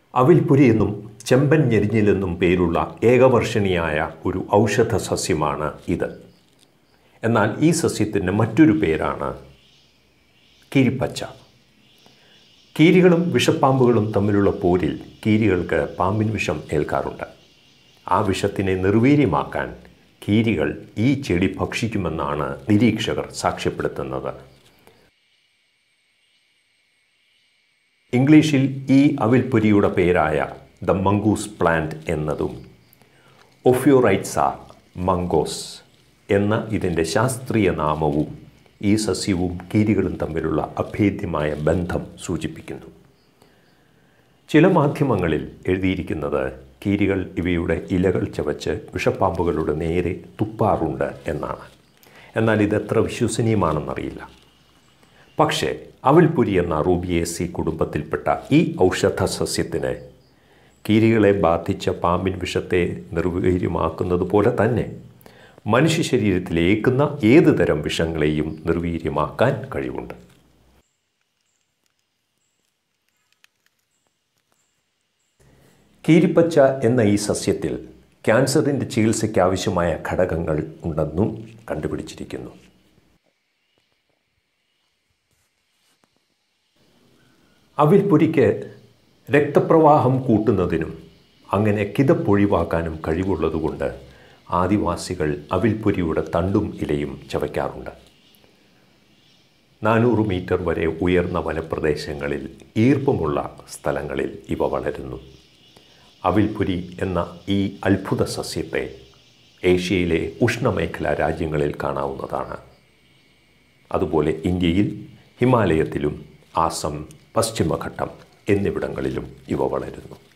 അവിൽപുരി എന്നും ചെമ്പൻ ഞെരിഞ്ഞിലെന്നും പേരുള്ള ഏകവർഷണിയായ ഒരു ഔഷധ സസ്യമാണ് ഇത് എന്നാൽ ഈ സസ്യത്തിൻ്റെ മറ്റൊരു പേരാണ് കീരിപ്പച്ച കീരികളും വിഷപ്പാമ്പുകളും തമ്മിലുള്ള പോരിൽ കീരികൾക്ക് പാമ്പിൻ വിഷം ഏൽക്കാറുണ്ട് ആ വിഷത്തിനെ നിർവീര്യമാക്കാൻ കീരികൾ ഈ ചെടി ഭക്ഷിക്കുമെന്നാണ് നിരീക്ഷകർ സാക്ഷ്യപ്പെടുത്തുന്നത് ഇംഗ്ലീഷിൽ ഈ അവിൽപ്പൊരിയുടെ പേരായ ദ മംഗൂസ് പ്ലാന്റ് എന്നതും ഒഫ്യോറൈറ്റ്സ മംഗോസ് എന്ന ഇതിൻ്റെ ശാസ്ത്രീയ നാമവും ഈ സസ്യവും കീരികളും തമ്മിലുള്ള അഭേദ്യമായ ബന്ധം സൂചിപ്പിക്കുന്നു ചില മാധ്യമങ്ങളിൽ എഴുതിയിരിക്കുന്നത് കീരികൾ ഇവയുടെ ഇലകൾ ചവച്ച് വിഷപ്പാമ്പുകളുടെ നേരെ തുപ്പാറുണ്ട് എന്നാണ് എന്നാൽ ഇതെത്ര വിശ്വസനീയമാണെന്നറിയില്ല പക്ഷേ അവൽപുരി എന്ന റൂബിയേസി കുടുംബത്തിൽപ്പെട്ട ഈ ഔഷധ സസ്യത്തിന് കീരികളെ ബാധിച്ച പാമ്പിൻ വിഷത്തെ നിർവീര്യമാക്കുന്നത് പോലെ തന്നെ മനുഷ്യ ശരീരത്തിലേക്കുന്ന ഏത് തരം വിഷങ്ങളെയും നിർവീര്യമാക്കാൻ കഴിവുണ്ട് കീരിപ്പച്ച എന്ന ഈ സസ്യത്തിൽ ക്യാൻസറിൻ്റെ ചികിത്സയ്ക്ക് ആവശ്യമായ ഘടകങ്ങൾ ഉണ്ടെന്നും കണ്ടുപിടിച്ചിരിക്കുന്നു അവിൽപ്പൊരിക്ക് രക്തപ്രവാഹം കൂട്ടുന്നതിനും അങ്ങനെ കിതപ്പൊഴിവാക്കാനും കഴിവുള്ളതുകൊണ്ട് ആദിവാസികൾ അവിൽപ്പൊരിയുടെ തണ്ടും ഇലയും ചവയ്ക്കാറുണ്ട് നാനൂറ് മീറ്റർ വരെ ഉയർന്ന വനപ്രദേശങ്ങളിൽ ഈർപ്പമുള്ള സ്ഥലങ്ങളിൽ ഇവ വളരുന്നു അവിൽപുരി എന്ന ഈ അത്ഭുത സസ്യത്തെ ഏഷ്യയിലെ ഉഷ്ണമേഖലാ രാജ്യങ്ങളിൽ കാണാവുന്നതാണ് അതുപോലെ ഇന്ത്യയിൽ ഹിമാലയത്തിലും ആസം പശ്ചിമഘട്ടം എന്നിവിടങ്ങളിലും ഇവ വളരുന്നു